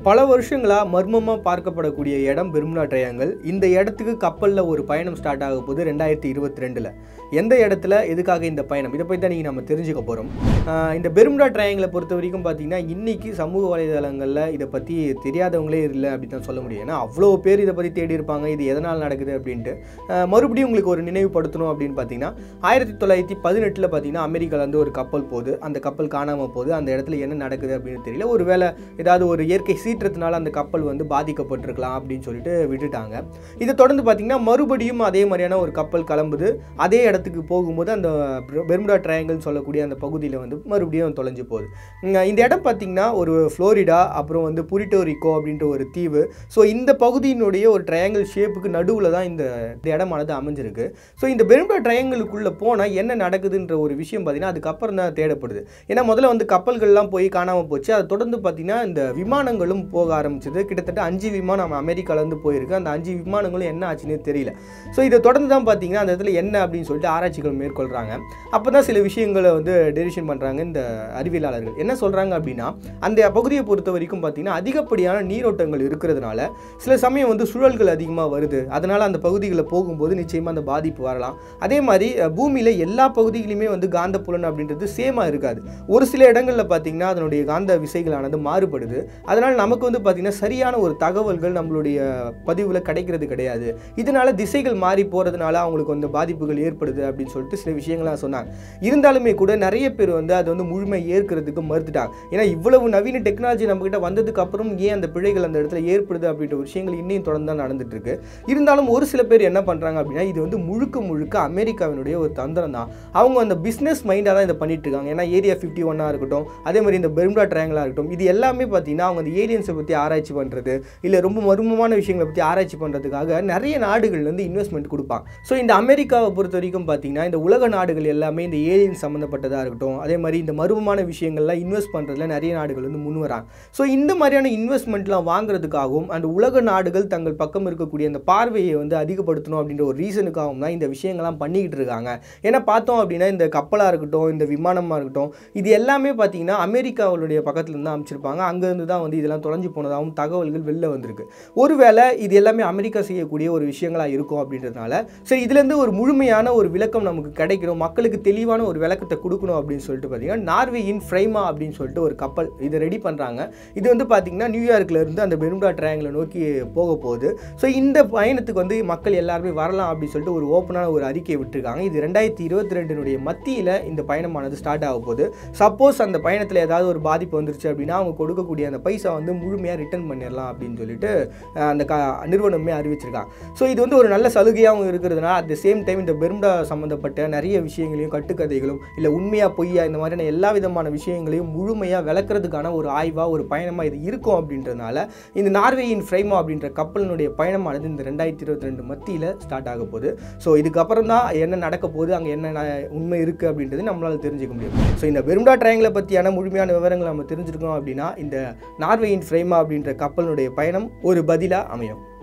பல வருஷங்களாக மர்மமாக பார்க்கப்படக்கூடிய இடம் பெர்முடா ட்ரையாங்கல் இந்த இடத்துக்கு கப்பலில் ஒரு பயணம் ஸ்டார்ட் ஆக போகுது ரெண்டாயிரத்தி இருபத்தி ரெண்டில் எந்த இடத்துல எதுக்காக இந்த பயணம் இதை பற்றி தான் நீங்கள் நம்ம தெரிஞ்சுக்க போகிறோம் இந்த பெர்முடா ட்ரையாங்கலை பொறுத்த வரைக்கும் பார்த்தீங்கன்னா இன்றைக்கி சமூக வலைதளங்களில் இதை பற்றி தெரியாதவங்களே இல்லை அப்படி தான் சொல்ல முடியும் ஏன்னா அவ்வளோ பேர் இதை பற்றி தேடி இருப்பாங்க இது எதனால் நடக்குது அப்படின்ட்டு ஆஹ் மறுபடியும் உங்களுக்கு ஒரு நினைவுபடுத்தணும் அப்படின்னு பார்த்தீங்கன்னா ஆயிரத்தி தொள்ளாயிரத்தி பதினெட்டில் பார்த்தீங்கன்னா அமெரிக்கால இருந்து ஒரு கப்பல் போகுது அந்த கப்பல் காணாமல் போகுது அந்த இடத்துல என்ன நடக்குது அப்படின்னு தெரியல ஒருவேளை ஏதாவது ஒரு இயற்கை சீற்றத்தினால அந்த கப்பல் வந்து பாதிக்கப்பட்டிருக்கலாம் அப்படின்னு சொல்லிட்டு விட்டுட்டாங்க இதை தொடர்ந்து பார்த்தீங்கன்னா மறுபடியும் அதே மாதிரியான ஒரு கப்பல் கிளம்புது அதே இடத்துக்கு போகும்போது அந்த பெர்முடா ட்ரையாங்கல் சொல்லக்கூடிய அந்த பகுதியில் வந்து மறுபடியும் தொலைஞ்சு போகுது உம், இந்த இடம் பார்த்தீங்கன்னா ஒரு ஃப்ளோரிடா அப்புறம் வந்து புரிட்டோரிக்கோ அப்படின்ற ஒரு தீவு ஸோ இந்த பகுதியினுடைய ஒரு ட்ரையாங்கிள் ஷேப்புக்கு நடுவில் தான் இந்த இந்த இடமானது அமைஞ்சிருக்கு ஸோ இந்த பெர்முடா ட்ரையாங்கிளுக்குள்ளே போனால் என்ன நடக்குதுன்ற ஒரு விஷயம் பார்த்தீங்கன்னா அதுக்கப்புறம் தான் தேடப்படுது ஏன்னா முதல்ல வந்து கப்பல்கள்லாம் போய் காணாமல் போச்சு அதை தொடர்ந்து பார்த்தீங்கன்னா இந்த விமானங்களும் போக ஆரம்பிச்சது கிட்டத்தட்ட அஞ்சு விமானம் நம்ம அமெரிக்காலேருந்து போயிருக்கு அந்த அஞ்சு விமானங்களும் என்ன ஆச்சுன்னே தெரியல ஸோ இதை தொடர்ந்து தான் பார்த்தீங்கன்னா அந்த இடத்துல என்ன அப்படின்னு சொல்லிட்டு ஆராய்ச்சிகள் மேற்கொள்கிறாங்க அப்போ தான் சில விஷயங்களை வந்து டெரிஷன் பண்ணுறாங்க இந்த அறிவியலாளர்கள் என்ன சொல்கிறாங்க அப்படின்னா அந்த பகுதியை பொறுத்த வரைக்கும் பார்த்தீங்கன்னா அதிகப்படியான நீரோட்டங்கள் இருக்கிறதுனால சில சமயம் வந்து சுழல்கள் அதிகமாக வருது அதனால் அந்த பகுதிகளில் போகும்போது நிச்சயமாக அந்த பாதிப்பு வரலாம் அதே மாதிரி பூமியில் எல்லா பகுதிகளிலுமே வந்து காந்தப்புலன் அப்படின்றது சேமாக இருக்காது ஒரு சில இடங்களில் பார்த்தீங்கன்னா அதனுடைய காந்த விசைகளானது மாறுபடுது அதனால் நமக்கு வந்து பார்த்திங்கன்னா சரியான ஒரு தகவல்கள் நம்மளுடைய பதிவில் கிடைக்கிறது கிடையாது இதனால திசைகள் மாறி போகிறதுனால அவங்களுக்கு வந்து பாதிப்புகள் ஏற்படுது அப்படின்னு சொல்லிட்டு சில விஷயங்கள்லாம் சொன்னாங்க இருந்தாலுமே கூட நிறைய பேர் வந்து அது வந்து முழுமை ஏற்கிறதுக்கு மறுத்துட்டாங்க ஏன்னா இவ்வளவு நவீன டெக்னாலஜி நம்மக்கிட்ட வந்ததுக்கு அப்புறம் ஏன் அந்த பிழைகள் அந்த இடத்துல ஏற்படுது அப்படின்ற விஷயங்கள் இன்னும் தொடர்ந்து தான் நடந்துட்டு இருக்கு இருந்தாலும் ஒரு சில பேர் என்ன பண்ணுறாங்க அப்படின்னா இது வந்து முழுக்க முழுக்க அமெரிக்காவினுடைய ஒரு தந்திரம் தான் அவங்க அந்த பிஸ்னஸ் மைண்டாக தான் இதை பண்ணிட்டு இருக்காங்க ஏன்னா ஏரியா ஃபிஃப்டி ஒன்னாக இருக்கட்டும் அதே மாதிரி இந்த பெர்முடா ட்ரையாங்கலாக இருக்கட்டும் இது எல்லாமே பார்த்தீங்கன்னா அவங்க அந்த ஏலியன்ஸை பற்றி ஆராய்ச்சி பண்ணுறது இல்லை ரொம்ப மர்மமான விஷயங்களை பற்றி ஆராய்ச்சி பண்ணுறதுக்காக நிறைய நாடுகள்லேருந்து இன்வெஸ்ட்மெண்ட் கொடுப்பாங்க ஸோ இந்த அமெரிக்காவை பொறுத்த வரைக்கும் பார்த்தீங்கன்னா இந்த உலக நாடுகள் எல்லாமே இந்த ஏலியன் சம்மந்தப்பட்டதாக இருக்கட்டும் அதே மாதிரி இந்த மர்மமான விஷயங்கள்லாம் இன்வெஸ்ட் பண்ணுறதுல நிறைய நாடுகள் வந்து முன் வராங்க ஸோ இந்த மாதிரியான இன்வெஸ்ட்மெண்ட்லாம் வாங்குறதுக்காகவும் அந்த உலக நாடுகள் தங்கள் பக்கம் இருக்கக்கூடிய அந்த பார்வையை வந்து அதிகப்படுத்தணும் அப்படின்ற ஒரு ரீசனுக்காகவும் தான் இந்த விஷயங்கள்லாம் பண்ணிக்கிட்டு இருக்காங்க ஏன்னா பார்த்தோம் அப்படின்னா இந்த கப்பலாக இருக்கட்டும் இந்த விமானமாக இருக்கட்டும் இது எல்லாமே பார்த்தீங்கன்னா அமெரிக்காவுடைய பக்கத்துல இருந்து தான் அமைச்சிருப்பாங்க அங்கேருந்து தான் வந்து இதெல்லாம் தொலைஞ்சு போனதாகவும் தகவல்கள் வெளில வந்திருக்கு ஒருவேளை இது எல்லாமே அமெரிக்கா செய்யக்கூடிய ஒரு விஷயங்களாக இருக்கும் அப்படின்றதுனால சரி இதுலேருந்து ஒரு முழுமையான ஒரு விளக்கம் நமக்கு கிடைக்கணும் மக்களுக்கு தெளிவான ஒரு விளக்கத்தை கொடுக்கணும் அப்படின்னு சொல்லிட்டு பார்த்தீங்கன்னா நார்வேயின் ஃப்ரைமா அப்படின்னு சொல்லிட்டு ஒரு கப்பல் இதை ரெடி பண்ணுறாங்க இது வந்து பார்த்தீங்கன்னா நியூயார்க்ல இருந்து அந்த பெர்முடா ட்ரையாங்கிளை நோக்கி போக போகுது ஸோ இந்த பயணத்துக்கு வந்து மக்கள் எல்லாருமே வரலாம் அப்படின்னு சொல்லிட்டு ஒரு ஓப்பனான ஒரு அறிக்கையை விட்டுருக்காங்க இது ரெண்டாயிரத்தி இருபத்தி ரெண்டினுடைய மத்தியில் இந்த பயணமானது ஸ்டார்ட் ஆக போகுது சப்போஸ் அந்த பயணத்தில் ஏதாவது ஒரு பாதிப்பு வந்துருச்சு அப்படின்னா அவங்க கொடுக்கக்கூடிய அந்த பைசா வந்து முழுமையாக ரிட்டர்ன் பண்ணிடலாம் அப்படின்னு சொல்லிட்டு அஹ், அந்த க நிறுவனமே அறிவிச்சிருக்காங்க ஸோ இது வந்து ஒரு நல்ல சலுகையாகவும் இருக்கிறதுனால அட் த சேம் டைம் இந்த பெர்முடா சம்மந்தப்பட்ட நிறைய விஷயங்களையும் கட்டுக்கதைகளும் இல்லை உண்மையாக பொய்யா இந்த மாதிரியான எல்லா விதமான விஷயங்களையும் முழுமையாக விளக்குறதுக்கான ஒரு ஆய்வாக ஒரு பயணமாக இது இருக்கும் அப்படின்றதுனால இந்த நார்வேயின் ஃப்ரைமா அப்படின்ற கப்பலினுடைய பயணமானது இந்த ரெண்டாயிரத்தி இருபத்தி ரெண்டு மத்தியில் ஸ்டார்ட் ஆக போகுது ஸோ இதுக்கப்புறம் தான் என்ன நடக்க போகுது அங்கே என்ன ந- உண்மை இருக்குது அப்படின்றது நம்மளால் தெரிஞ்சுக்க முடியும் ஸோ இந்த பெர்முடா ட்ரையாங்கிளை பற்றியான முழுமையான விவரங்களை நம்ம தெரிஞ்சுருக்கோம் அப்படின்னா இந்த நார்வேயின் ஃப்ரைமா அப்படின்ற கப்பலினுடைய பயணம் ஒரு பதிலாக அமையும்